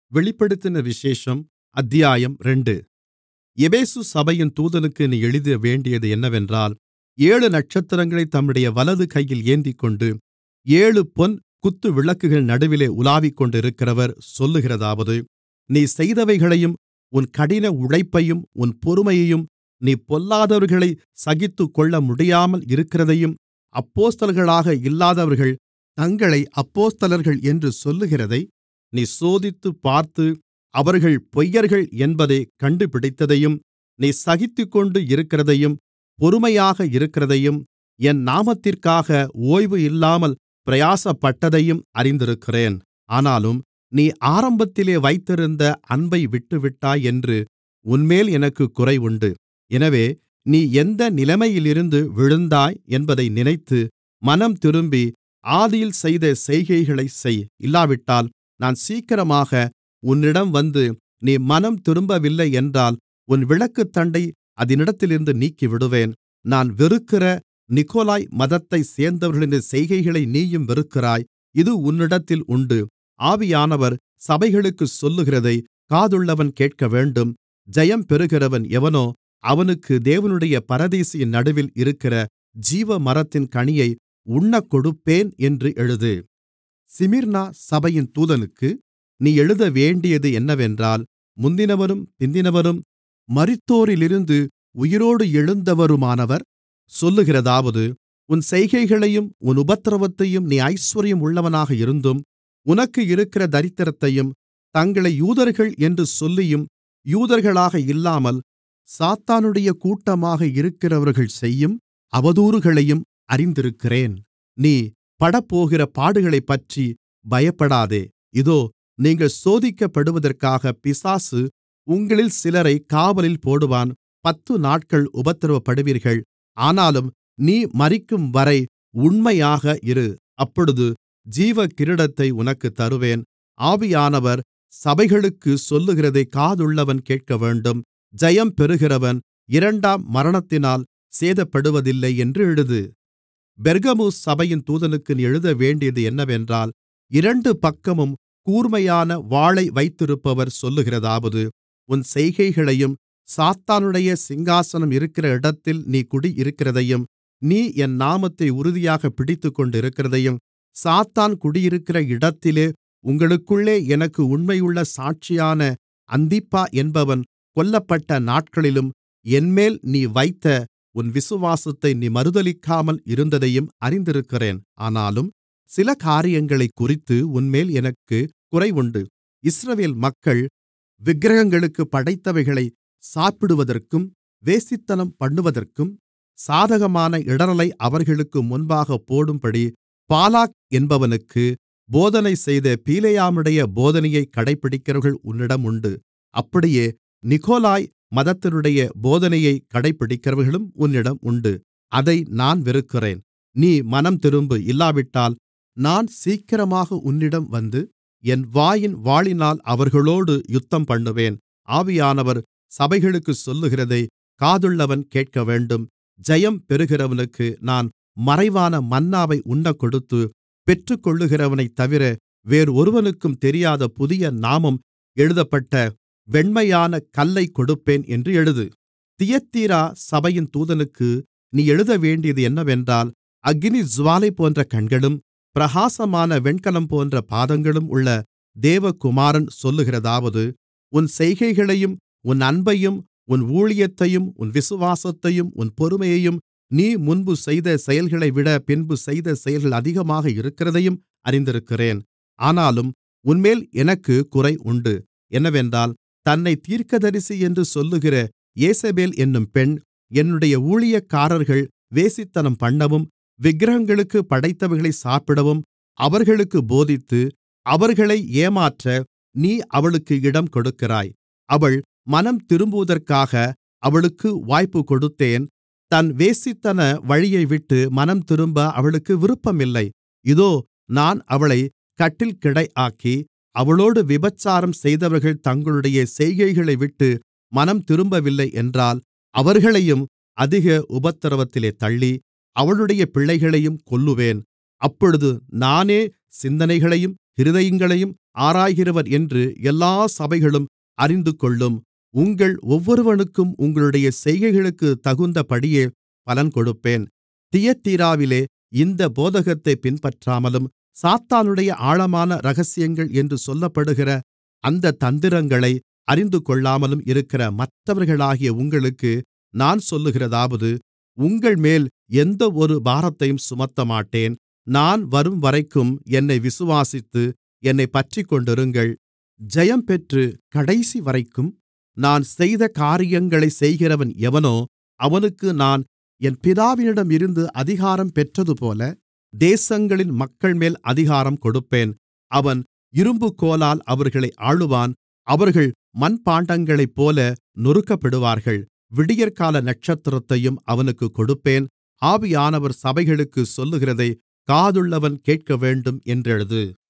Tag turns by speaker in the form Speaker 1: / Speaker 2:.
Speaker 1: வெளிப்படுத்தின விசேஷம் அத்தியாயம் இரண்டு எபேசு சபையின் தூதனுக்கு நீ எழுதவேண்டியது என்னவென்றால் ஏழு நட்சத்திரங்களைத் தம்முடைய வலது கையில் ஏந்திக்கொண்டு ஏழு பொன் குத்துவிளக்குகள் நடுவிலே உலாவிக்கொண்டிருக்கிறவர் சொல்லுகிறதாவது நீ செய்தவைகளையும் உன் கடின உழைப்பையும் உன் பொறுமையையும் நீ பொல்லாதவர்களைச் சகித்துக்கொள்ள முடியாமல் இருக்கிறதையும் அப்போஸ்தலர்களாக இல்லாதவர்கள் தங்களை அப்போஸ்தலர்கள் என்று சொல்லுகிறதை நீ சோதித்துப் பார்த்து அவர்கள் பொய்யர்கள் என்பதைக் கண்டுபிடித்ததையும் நீ சகித்துக்கொண்டு இருக்கிறதையும் பொறுமையாக இருக்கிறதையும் என் நாமத்திற்காக ஓய்வு இல்லாமல் பிரயாசப்பட்டதையும் அறிந்திருக்கிறேன் ஆனாலும் நீ ஆரம்பத்திலே வைத்திருந்த அன்பை விட்டுவிட்டாய் என்று உன்மேல் எனக்குக் குறை உண்டு எனவே நீ எந்த நிலைமையிலிருந்து விழுந்தாய் என்பதை நினைத்து மனம்திரும்பி ஆதியில் செய்த செய்கைகளைச் செய் இல்லாவிட்டால் நான் சீக்கிரமாக உன்னிடம் வந்து நீ மனம் திரும்பவில்லையென்றால் உன் விளக்குத்தண்டை அதினிடத்திலிருந்து நீக்கிவிடுவேன் நான் வெறுக்கிற நிக்கொலாய் மதத்தைச் சேர்ந்தவர்களின் செய்கைகளை நீயும் வெறுக்கிறாய் இது உன்னிடத்தில் உண்டு ஆவியானவர் சபைகளுக்குச் சொல்லுகிறதை காதுள்ளவன் கேட்கவேண்டும் ஜெயம் பெறுகிறவன் எவனோ அவனுக்கு தேவனுடைய பரதீசின் நடுவில் இருக்கிற ஜீவமரத்தின் கனியை உண்ணக்கொடுப்பேன் என்று எழுது சிமிர்னா சபையின் தூதனுக்கு நீ எழுதவேண்டியது என்னவென்றால் முந்தினவரும் பிந்தினவரும் மரித்தோரிலிருந்து உயிரோடு எழுந்தவருமானவர் சொல்லுகிறதாவது உன் செய்கைகளையும் உன் உபத்திரவத்தையும் நீ ஐசுவரியம் உள்ளவனாக இருந்தும் உனக்கு இருக்கிற தரித்திரத்தையும் தங்களை யூதர்கள் என்று சொல்லியும் யூதர்களாக இல்லாமல் சாத்தானுடைய கூட்டமாக இருக்கிறவர்கள் செய்யும் அவதூறுகளையும் அறிந்திருக்கிறேன் நீ படப்போகிற பாடுகளைப்பற்றி பயப்படாதே இதோ நீங்கள் சோதிக்கப்படுவதற்காக பிசாசு உங்களில் சிலரை காவலில் போடுவான் பத்து நாட்கள் உபத்திரவப்படுவீர்கள் ஆனாலும் நீ மரிக்கும்வரை உண்மையாக இரு அப்பொழுது ஜீவகிரீடத்தை உனக்குத் தருவேன் ஆவியானவர் சபைகளுக்குச் சொல்லுகிறதைக் காதுள்ளவன் கேட்கவேண்டும் ஜெயம் பெறுகிறவன் இரண்டாம் மரணத்தினால் சேதப்படுவதில்லை என்று எழுது பெர்கமு சபையின் தூதனுக்கு நீ எழுதவேண்டியது என்னவென்றால் இரண்டு பக்கமும் கூர்மையான வாளை வைத்திருப்பவர் சொல்லுகிறதாவது உன் செய்கைகளையும் சாத்தானுடைய சிங்காசனம் இருக்கிற இடத்தில் நீ குடியிருக்கிறதையும் நீ என் நாமத்தை உறுதியாகப் பிடித்துக்கொண்டிருக்கிறதையும் சாத்தான் குடியிருக்கிற இடத்திலே உங்களுக்குள்ளே எனக்கு உண்மையுள்ள சாட்சியான அந்திப்பா என்பவன் கொல்லப்பட்ட நாட்களிலும் என்மேல் நீ வைத்த உன் விசுவாசத்தை நீ மறுதலிக்காமல் இருந்ததையும் அறிந்திருக்கிறேன் ஆனாலும் சில காரியங்களைக்குறித்து உன்மேல் எனக்குக் குறைவுண்டு இஸ்ரவேல் மக்கள் விக்கிரகங்களுக்குப் படைத்தவைகளை சாப்பிடுவதற்கும் வேசித்தனம் பண்ணுவதற்கும் சாதகமான இடறலை அவர்களுக்கு முன்பாகப் போடும்படி பாலாக் என்பவனுக்கு போதனை செய்த பீலேயாமுடைய போதனையைக் கடைப்பிடிக்கிறவர்கள் உன்னிடம் உண்டு அப்படியே நிக்கோலாய் மதத்தினுடைய போதனையைக் கடைப்பிடிக்கிறவர்களும் உன்னிடம் உண்டு அதை நான் வெறுக்கிறேன் நீ மனம்திரும்பு இல்லாவிட்டால் நான் சீக்கிரமாக உன்னிடம் வந்து என் வாயின் வாளினால் அவர்களோடு யுத்தம்பண்ணுவேன் ஆவியானவர் சபைகளுக்குச் சொல்லுகிறதை காதுள்ளவன் கேட்கவேண்டும் ஜெயம் பெறுகிறவனுக்கு நான் மறைவான மன்னாவை உண்ணக்கொடுத்து பெற்றுக்கொள்ளுகிறவனைத் தவிர வேறொருவனுக்கும் தெரியாத புதிய நாமம் எழுதப்பட்ட வெண்மையான கல்லைக் கொடுப்பேன் என்று எழுது தியத்தீரா சபையின் தூதனுக்கு நீ எழுதவேண்டியது என்னவென்றால் அக்கினி ஜுவாலை போன்ற கண்களும் பிரகாசமான வெண்கலம் போன்ற பாதங்களும் உள்ள தேவகுமாரன் சொல்லுகிறதாவது உன் செய்கைகளையும் உன் அன்பையும் உன் ஊழியத்தையும் உன் விசுவாசத்தையும் உன் பொறுமையையும் நீ முன்பு செய்த செயல்களைவிட பின்பு செய்த செயல்கள் அதிகமாக இருக்கிறதையும் அறிந்திருக்கிறேன் ஆனாலும் உன்மேல் எனக்குக் குறை உண்டு என்னவென்றால் தன்னை தீர்க்கதரிசி என்று சொல்லுகிற ஏசபேல் என்னும் பெண் என்னுடைய ஊழியக்காரர்கள் வேசித்தனம் பண்ணவும் விக்கிரகங்களுக்கு படைத்தவைகளை சாப்பிடவும் அவர்களுக்கு போதித்து அவர்களை ஏமாற்ற நீ அவளுக்கு இடம் கொடுக்கிறாய் அவள் மனம் திரும்புவதற்காக அவளுக்கு வாய்ப்பு கொடுத்தேன் தன் வேசித்தன வழியைவிட்டு மனம் திரும்ப அவளுக்கு விருப்பமில்லை இதோ நான் அவளை கட்டில் கிடையாக்கி அவளோடு விபசாரம் செய்தவர்கள் தங்களுடைய செய்கைகளைவிட்டு மனம் திரும்பவில்லை என்றால் அவர்களையும் அதிக உபத்திரவத்திலே தள்ளி அவளுடைய பிள்ளைகளையும் கொல்லுவேன் அப்பொழுது நானே சிந்தனைகளையும் இருதயங்களையும் ஆராய்கிறவர் என்று எல்லா சபைகளும் அறிந்துகொள்ளும் உங்கள் ஒவ்வொருவனுக்கும் உங்களுடைய செய்கைகளுக்குத் தகுந்தபடியே பலன் கொடுப்பேன் தியத்தீராவிலே இந்தப் போதகத்தைப் பின்பற்றாமலும் சாத்தானுடைய ஆழமான இரகசியங்கள் என்று சொல்லப்படுகிற அந்தத் தந்திரங்களை அறிந்துகொள்ளாமலும் இருக்கிற மற்றவர்களாகிய உங்களுக்கு நான் சொல்லுகிறதாவது உங்கள்மேல் எந்தவொரு பாரத்தையும் சுமத்தமாட்டேன் நான் வரும்வரைக்கும் என்னை விசுவாசித்து என்னைப் பற்றிக்கொண்டிருங்கள் ஜெயம்பெற்று கடைசிவரைக்கும் நான் செய்த காரியங்களைச் செய்கிறவன் எவனோ அவனுக்கு நான் என் பிதாவினிடமிருந்து அதிகாரம் பெற்றதுபோல தேசங்களின் மக்கள்மேல் அதிகாரம் கொடுப்பேன் அவன் இரும்புக்கோலால் அவர்களை ஆளுவான் அவர்கள் மண்பாண்டங்களைப்போல நொறுக்கப்படுவார்கள் விடியற்கால நட்சத்திரத்தையும் அவனுக்குக் கொடுப்பேன் ஆவியானவர் சபைகளுக்குச் சொல்லுகிறதைக் காதுள்ளவன் கேட்கவேண்டும் என்றெழுது